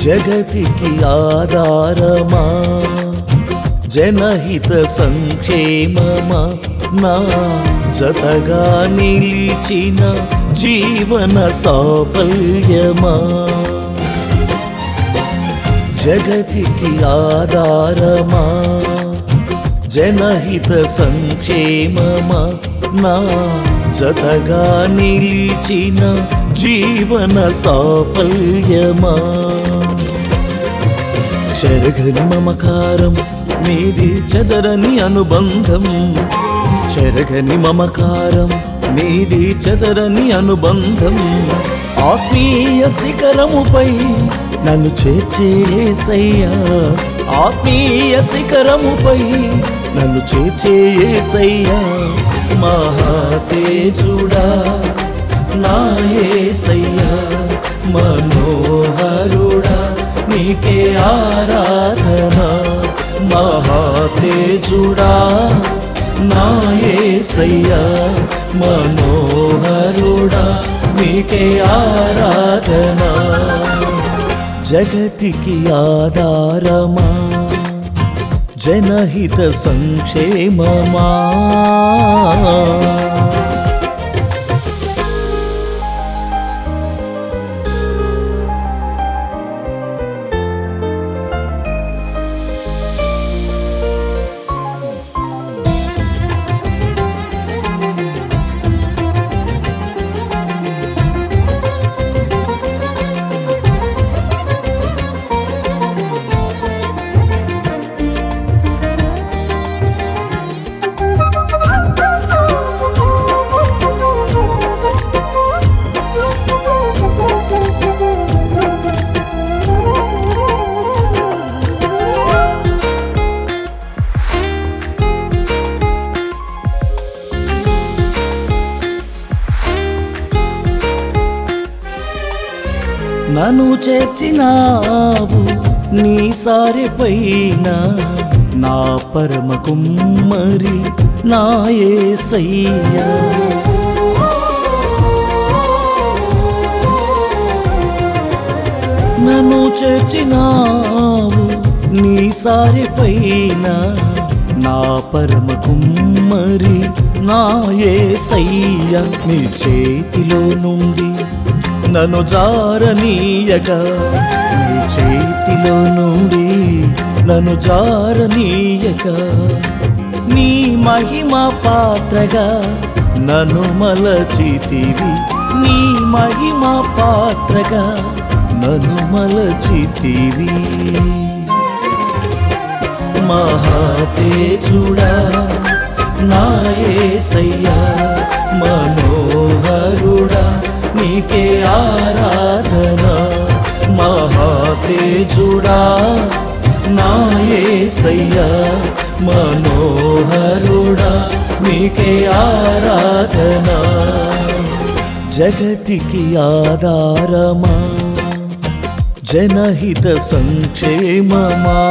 జగతికి ఆధారమా జనహిత సంక్షేమమా నా జతగా నిలిచిన జీవన సాఫల్యమా జగతికి ఆధారమా జనహిత సంక్షేమమా నా జతగా నిలిచిన జీవన సాఫల్యమా చెరగని మమకారం నీది చెదరని అనుబంధం చెరగని మమకారం నీది చెదరని అనుబంధం ఆత్మీయ శిఖరముపై నన్ను చేర్చేసయ్యా ఆత్మీయ శిఖరముపై నన్ను చేర్చేసయ్యా మహాతేజుడా నాయసయ్యా మనోహరుడా నీకే ఆరాధన మహాతేజుడా నాయసయ్యా మనోహరుడా నీకే ఆరాధన జగతికి ఆధారమా జనహిత సంక్షేమమా నన్ను చేర్చినావు నీ సారి పైన నా పరమ కుమ్మరి నా యేసయ్యా నన్ను చేర్చినావు నీ సారి పైన నా పరమ కుమ్మరి నా యేసయ్యా నీ చేతిలో నుండి నన్ను జారనీయగా నీ చేతిలో నుండి నన్ను జారనీయగా నీ మహిమ పాత్రగా నన్ను మలచితివి నీ మహిమ పాత్రగా నన్ను మలచితివి మహాతేజుడా నాయసయ్యా మనోహరుడా నీకే ఆరాధన మహాతేజుడా నాయసయ్యా మనోహరుడా నీకే ఆరాధన జగతికి ఆధారమా జనహిత సంక్షేమమా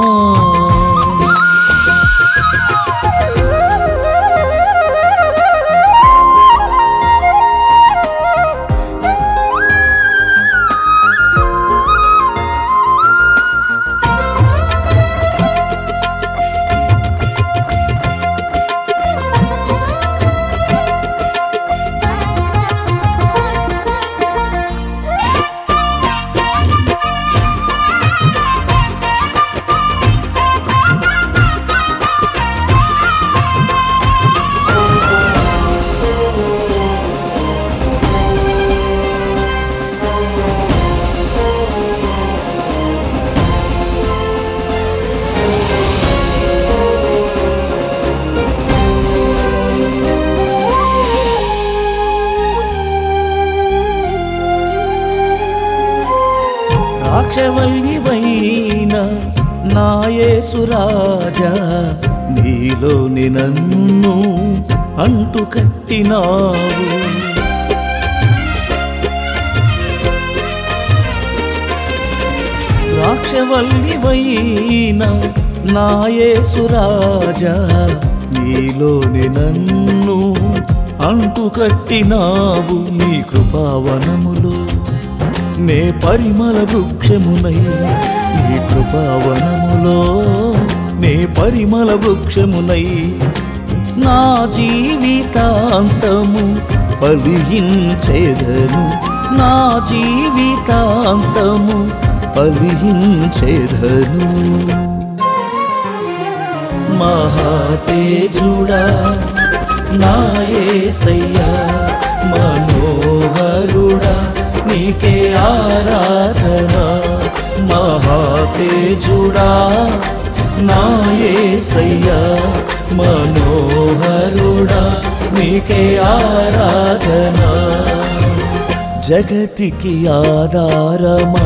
ద్రాక్షవల్లివైన నాయేసురాజా నీలోని నన్ను అంటు కట్టినావు ద్రాక్షవల్లివైన నాయేసురాజా నీలోని నన్ను అంటు కట్టినావు నీ కృపావనములో నే పరిమళ వృక్షమునై నీ కృపావనములో నే పరిమళ వృక్షమునై నా జీవితాంతము ఫలించేదను నా జీవితాంతము ఫలించేదను మహాతేజుడా నాయసయ్యా మనోహరుడా నీకే ఆరాధన మహాతేజుడా నాయసయ్యా మనోహరుడా నీకే ఆరాధన జగతికి ఆధారమా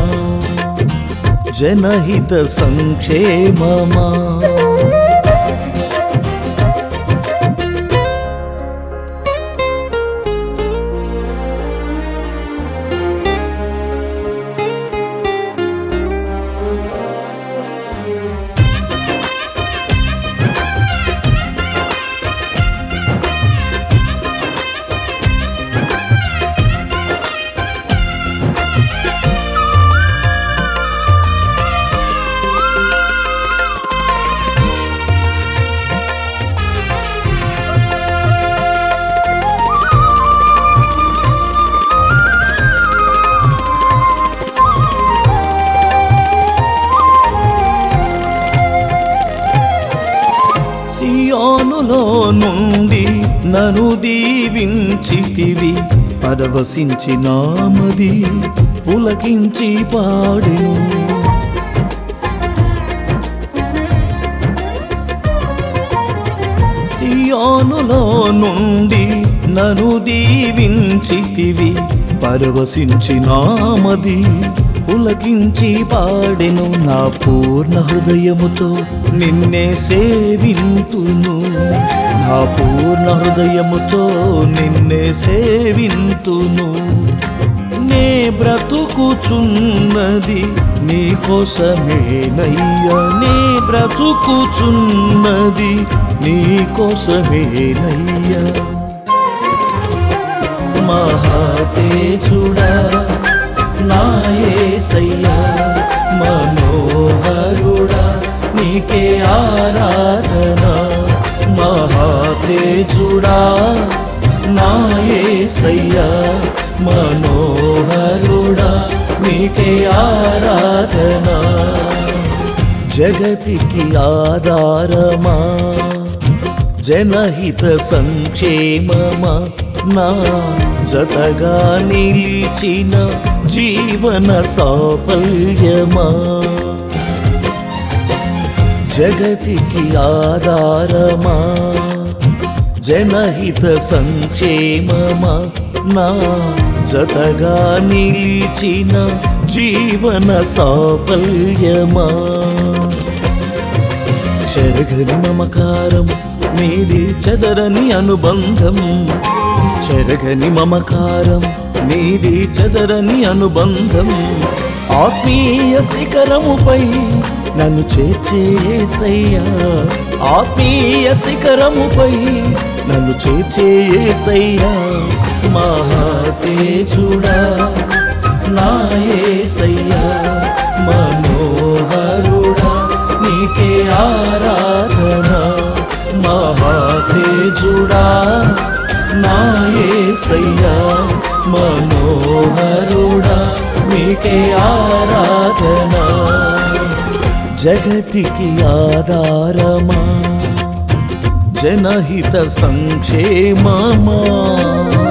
జనహిత సంక్షేమమా సియోనులో నుండి నను దీవించితివి పరవశించి నామది పులకించి పాడెను సియోనులో నుండి నను దీవించితివి పరవశించి నామది పులకించి పాడెను నా పూర్ణ హృదయముతో నిన్నే సేవింతును నా పూర్ణ హృదయముతో నిన్నే సేవింతును నే బ్రతుకుచున్నది నీ కోసమేనయ్యా నే బ్రతుకుచున్నది నీ కోసమేనయ్యా మహాతేజుడా నాయసయ్యా మనోహరుడా నీకే ఆరాధన మహాతేజుడా నాయసయ్యా మనోహరుడా నీకే ఆరాధన జగతికి ఆధారమా జనహిత సంక్షేమమా నా జతగా నిలిచిన జీవన సాఫల్యమా జగతికి ఆధారమా జనహిత సంక్షేమమా నా జతగా నిలిచిన జీవన సాఫల్యమా చెరగని మమకారం నీది చెదరని అనుబంధం చెరగని మమకారం నీది చెదరని అనుబంధం ఆత్మీయ శిఖరముపై నన్ను చేర్చేసయ్యా ఆత్మీయ శిఖరముపై నన్ను చేర్చేసయ్యా మహాతేజుడా నాయసయ్యా మనోహరుడా నీకే ఆరాధన మహాతేజుడా నాయసయ్యా మనోహరుడా నీకే ఆరాధన జగతికి ఆధారమా జనహిత సంక్షేమమా